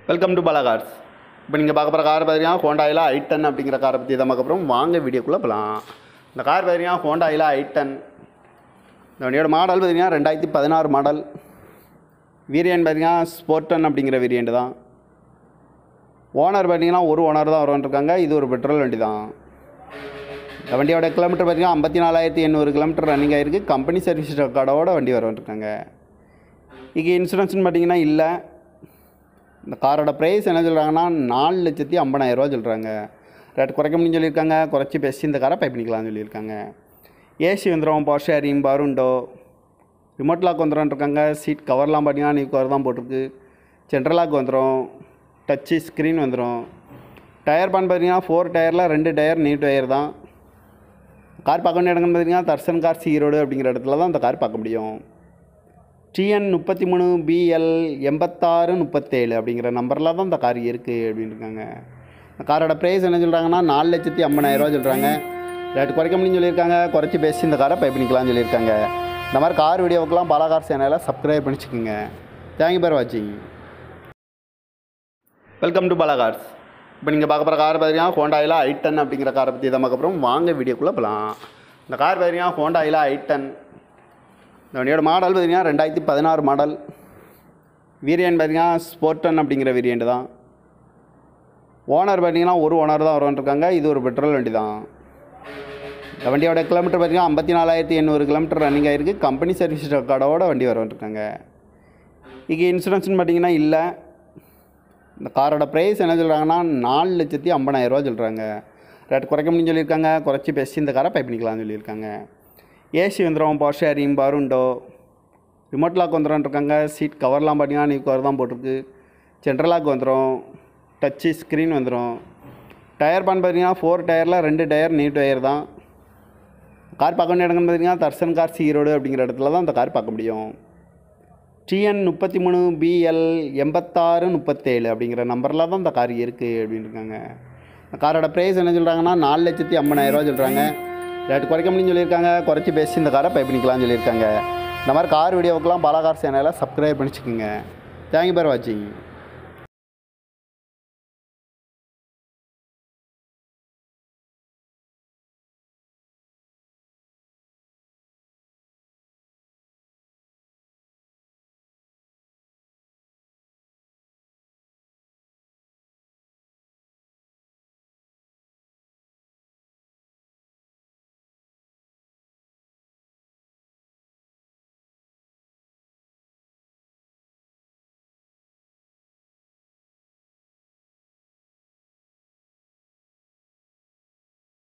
welcome to Bala cars இப்போ நீங்கள் பார்க்க போகிற கார் பார்த்தீங்கன்னா ஹோண்டாயில் ஐ டென் அப்படிங்கிற காரை பற்றி தான் பார்க்க போகிறோம் வாங்க வீடியோக்குள்ளே போகலாம் இந்த கார் பார்த்தீங்கன்னா ஹோண்டாயில் ஐ டென் இந்த வண்டியோட மாடல் பார்த்தீங்கன்னா ரெண்டாயிரத்தி பதினாறு மாடல் வேரியன்ட் பார்த்தீங்கன்னா ஸ்போர்டன் அப்படிங்கிற வேரியண்ட் தான் ஓனர் பார்த்தீங்கன்னா ஒரு ஓனர் தான் வருவான்ருக்காங்க இது ஒரு பெட்ரோல் வண்டி தான் இந்த வண்டியோட கிலோமீட்டர் பார்த்தீங்கன்னா ஐம்பத்தி நாலாயிரத்தி எண்ணூறு கிலோமீட்டர் ரன்னிங் ஆகிருக்கு கம்பெனி சர்வீஸ் ரெக்கார்டோட வண்டி வருவான்ருக்காங்க இங்கே இன்சூரன்ஸ்னு பார்த்தீங்கன்னா இல்லை இந்த காரோட ப்ரைஸ் என்ன சொல்கிறாங்கன்னா நாலு லட்சத்தி ஐம்பதாயிரரூவா சொல்கிறாங்க ரேட் குறைக்க முடியும்னு சொல்லியிருக்காங்க குறைச்சி பேசி இந்த காரை பை பண்ணிக்கலாம்னு சொல்லியிருக்காங்க ஏசி வந்துடும் பவர் ஷேரிங் பருண்டோ ரிமோட் லாக் வந்துடும் இருக்காங்க சீட் கவர்லாம் பார்த்தீங்கன்னா நீ கவர் தான் போட்டிருக்கு சென்ட்ரல் லாக் வந்துடும் டச்சு ஸ்க்ரீன் வந்துடும் டயர் பான் பார்த்தீங்கன்னா ஃபோர் டயரில் ரெண்டு டயர் நீ டயர் தான் கார் பார்க்க வேண்டிய இடங்கள்னு பார்த்தீங்கன்னா தர்சன் கார் ஈரோடு அப்படிங்கிற இடத்துல தான் இந்த கார் பார்க்க முடியும் டிஎன் முப்பத்தி மூணு பிஎல் எண்பத்தாறு முப்பத்தேழு அப்படிங்கிற நம்பரில் தான் இந்த கார் இருக்குது அப்படின்னு இருக்காங்க இந்த காரோட ப்ரைஸ் என்ன சொல்கிறாங்கன்னா நாலு லட்சத்தி ஐம்பதாயிரரூவா சொல்கிறாங்க ரேட் குறைக்க முடியும்னு சொல்லியிருக்காங்க குறைச்சி பேசி இந்த காரை பை பண்ணிக்கலாம்னு சொல்லியிருக்காங்க இந்த மாதிரி கார் வீடியோவுக்கெல்லாம் பல கார் சேனலை சப்ஸ்கிரைப் பண்ணிச்சுக்கோங்க தேங்க்யூ பேர் வாட்சிங் வெல்கம் டு பாலா கார்ஸ் இப்போ நீங்கள் பார்க்க போகிற கார் பார்த்தீங்கன்னா ஹோண்டாயில் ஐ டென் அப்படிங்கிற காரை பற்றி தான் பார்க்க போகிறோம் வாங்க வீடியோக்குள்ளே போகலாம் இந்த கார் பார்த்தீங்கன்னா ஹோண்டாயில் ஐ டென் இந்த வண்டியோட மாடல் பார்த்தீங்கன்னா ரெண்டாயிரத்தி பதினாறு மாடல் வேரியன்ட் பார்த்தீங்கன்னா ஸ்போர்டன் அப்படிங்கிற வேரியண்ட் தான் ஓனர் பார்த்தீங்கன்னா ஒரு ஓனர் தான் வருவான்ருக்காங்க இது ஒரு பெட்ரோல் வண்டி தான் இந்த வண்டியோட கிலோமீட்டர் பார்த்தீங்கன்னா ஐம்பத்தி நாலாயிரத்தி எண்ணூறு கிலோமீட்டர் ரன்னிங் ஆகிருக்கு கம்பெனி சர்வீஸ் ரெக்கார்டோட வண்டி வருவான்ருக்காங்க இங்கே இன்சூரன்ஸ்னு பார்த்தீங்கன்னா இல்லை இந்த காரோட ப்ரைஸ் என்ன சொல்கிறாங்கன்னா நாலு லட்சத்தி ஐம்பதாயிரரூவா சொல்கிறாங்க ரேட் குறைக்க முடியும்னு சொல்லியிருக்காங்க குறைச்சி பேசி இந்த காரை பை பண்ணிக்கலாம்னு சொல்லியிருக்காங்க ஏசி வந்துடும் பவர் ஷேரிங் பருண்டோ ரிமோட் லாக் வந்துடும் இருக்காங்க சீட் கவர்லாம் பார்த்தீங்கன்னா நீ கவர் தான் போட்டிருக்கு சென்ட்ரல் லாக் வந்துடும் டச்சு ஸ்க்ரீன் வந்துடும் டயர் பான் பார்த்தீங்கன்னா ஃபோர் டயரில் ரெண்டு டயர் நீ டயர் தான் கார் பார்க்க வேண்டிய இடங்கள்னு பார்த்தீங்கன்னா தர்சன் கார் ஈரோடு அப்படிங்கிற இடத்துல தான் இந்த கார் பார்க்க முடியும் டிஎன் முப்பத்தி மூணு பிஎல் எண்பத்தாறு முப்பத்தேழு அப்படிங்கிற நம்பரில் தான் இந்த கார் இருக்குது அப்படின்னு இருக்காங்க இந்த காரோட ப்ரைஸ் என்ன சொல்கிறாங்கன்னா நாலு லட்சத்தி ஐம்பதாயிரரூவா சொல்கிறாங்க ரேட் குறைக்க முடியும்னு சொல்லியிருக்காங்க குறைச்சி பேசி இந்த காரை பை பண்ணிக்கலாம்னு சொல்லியிருக்காங்க இந்த மாதிரி கார் வீடியோவுக்கெல்லாம் பல கார் சேனலை சப்ஸ்கிரைப் பண்ணிச்சுக்கோங்க தேங்க்யூ பேர் வாட்சிங்